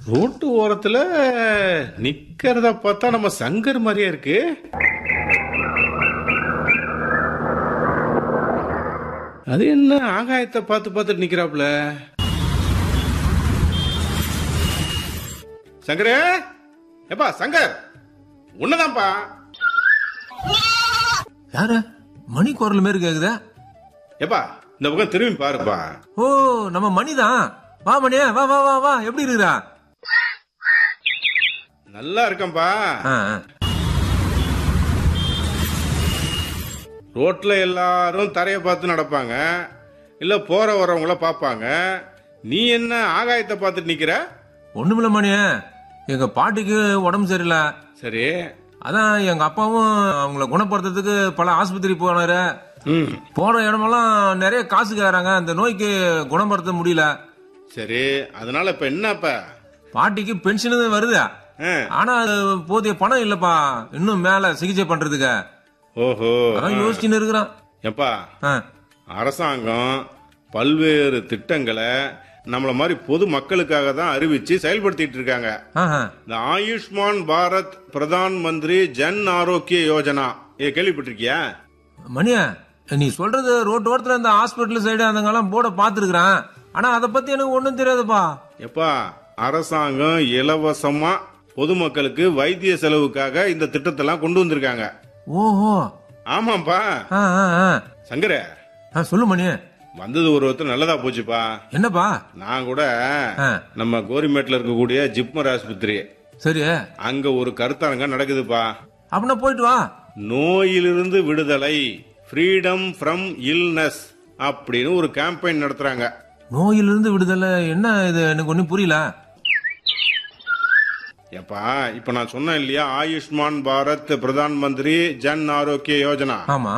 Road ஓரத்துல நிக்கிறத பார்த்தா நம்ம சங்கர் மாதிரியே இருக்கு அது என்ன ஆகாயத்தை பார்த்து பார்த்துட்டு நிக்கிறாப்ல சங்கரே எப்பா சங்கர் உன்னதான்ப்பா யாரு மணி குரல் மாரி கேக்குதா எப்பா இந்த பக்கம் திரும்பி பாருப்பா ஓ நம்ம மணிதான் வா மணியா வா வா வா வா எப்படி இருக்கிறா நல்லா இருக்கேன்பா ஆ, ஆ. ரோட்ல எல்லாரும் தரைய பார்த்து நடப்பாங்க இல்ல போற வரவங்கள பார்ப்பாங்க நீ என்ன ஆகாயத்தை பார்த்துட்டு நிக்கிற ஒண்ணுமில்ல மணியா எங்க பாட்டிக்கு உடம்பு சரியில்லை சரி அதான் எங்க அப்பாவும் அவங்கள குணப்படுத்துறதுக்கு பல ஆஸ்பத்திரி போனாரு ம் போன இடமெல்லாம் நிறைய காசு கேக்குறாங்க அந்த நோய்க்கு குணப்படுத்த முடியல சரி அதனால இப்ப என்னப்ப பாட்டிக்கு பென்ஷன் வருது ஆ, ஆனா அது போதிய பணம் இல்லப்பா இன்னும் மேல சிகிச்சை பண்றதுக்கு ஓஹோ அதான் யோசிச்சுன்னு இருக்கிறான் எப்பா ஆ, அரசாங்கம் பல்வேறு திட்டங்களை நம்மள மாதிரி பொது மக்களுக்காக தான் அறிவிச்சு செயல்படுத்திட்டு இருக்காங்க ஆஹா. இந்த ஆயுஷ்மான் பாரத் பிரதான் மந்திரி ஜன் ஆரோக்கிய யோஜனா இதை கேள்விப்பட்டிருக்கியா மணியா நீ சொல்றது ரோட்டு ஓரத்துல இந்த ஹாஸ்பிட்டல் சைடு அந்தங்கெல்லாம் போர்டை பாத்துருக்கிறேன் ஆனா அதை பத்தி எனக்கு ஒண்ணும் தெரியாதுப்பா எப்பா அரசாங்கம் இலவசமா பொதுமக்களுக்கு வைத்திய செலவுக்காக இந்த திட்டத்தெல்லாம் கொண்டு வந்திருக்காங்க ஓஹோ ஆமாப்பா ஆ, ஆ, ஆ. சங்கர ஆ, சொல்லு மணி வந்தது ஒரு ஒருத்தர் நல்லதா போச்சுப்பா என்னப்பா நான் கூட ஆ. நம்ம கோரிமேட்ல இருக்கக்கூடிய ஜிப்மர் ஆஸ்பத்திரி சரி அங்க ஒரு கருத்தரங்கம் நடக்குதுப்பா அப்படின்னா போயிட்டு வா நோயிலிருந்து விடுதலை ஃப்ரீடம் ஃப்ரம் இல்னஸ் அப்படின்னு ஒரு கேம்பெயின் நடத்துறாங்க நோயிலிருந்து விடுதலை என்ன இது எனக்கு ஒன்னும் புரியல எப்பா இப்ப நான் சொன்னேன் இல்லையா ஆயுஷ்மான் பாரத் பிரதான் மந்திரி ஜன் ஆரோக்கிய யோஜனா ஆமா